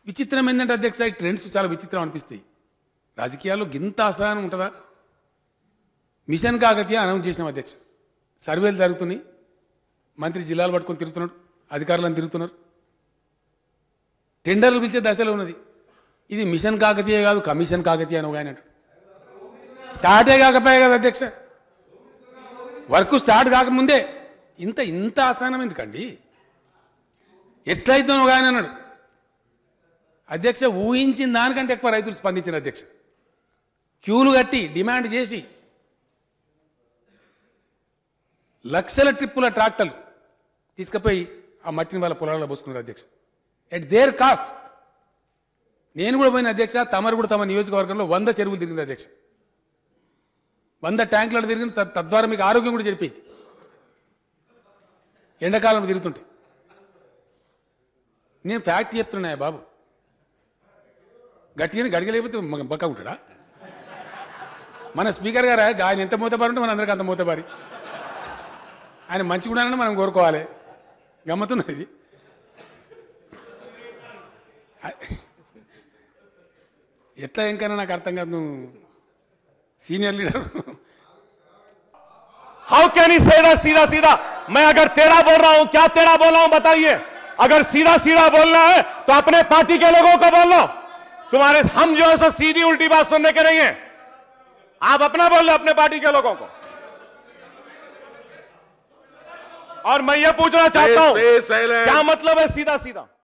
విచిత్రం ఏంటంటే అధ్యక్ష ఈ ట్రెండ్స్ చాలా విచిత్రం అనిపిస్తాయి రాజకీయాల్లో గింత అసహనం ఉంటుందా మిషన్ కాకతీయ అనౌన్స్ చేసినాం అధ్యక్ష సర్వేలు జరుగుతున్నాయి మంత్రి జిల్లాలు పట్టుకొని తిరుగుతున్నాడు అధికారులను తిరుగుతున్నారు టెండర్లు పిలిచే దశలో ఉన్నది ఇది మిషన్ కాకతీయ కాదు కమిషన్ కాకతీయ అని ఒక ఆయన అంటాడు. స్టార్టే కాకపోయా కదా అధ్యక్ష వర్క్ స్టార్ట్ కాకముందే ఇంత ఇంత అసహనం ఎందుకండి ఎట్లయితే ఒక ఆయన అన్నాడు అధ్యక్ష ఊహించిన దానికంటే ఎక్కువ రైతులు స్పందించిన అధ్యక్ష క్యూలు కట్టి డిమాండ్ చేసి లక్షల ట్రిప్పుల ట్రాక్టర్లు తీసుకుపోయి ఆ మట్టిని వాళ్ళ పొలాల్లో పోసుకున్నారు అధ్యక్ష ఎట్ దేర్ కాస్ట్ నేను కూడా పోయిన అధ్యక్ష తమరు కూడా తమ నియోజకవర్గంలో వంద చెరువులు తిరిగింది అధ్యక్ష వంద ట్యాంకులు తిరిగింది తద్- తద్వారా మీకు ఆరోగ్యం కూడా చెడిపోయింది ఎండాకాలం తిరుగుతుంటే నేను ఫ్యాక్ట్ చెప్తున్నాయా బాబు గట్టిగా గడిగలేకపోతే మగ- బక్క ఉంటాడా మన స్పీకర్ గారు ఆయన ఎంత మూతబారి ఉంటే మన అందరికీ అంత మూతబారి ఆయన మంచిగా ఉండాలని మనం కోరుకోవాలి గమ్మతున్నది ఇది ఎట్లా ఇంకైనా నాకు అర్థం కాదు నువ్వు senior leader how can he say that सीधा सीधा मैं अगर तेरा बोल रहा हूं क्या तेरा बोल रहा हूं बताइए अगर सीधा सीधा बोलना है तो अपने पार्टी के लोगों को बोल लो तुम्हारे हम जो है सो सीधी उल्टी बात सुनने के नहीं है आप अपना बोल लो अपने पार्टी के लोगों को और मैं ये पूछना चाहता हूं Stay silent. क्या मतलब है सीधा सीधा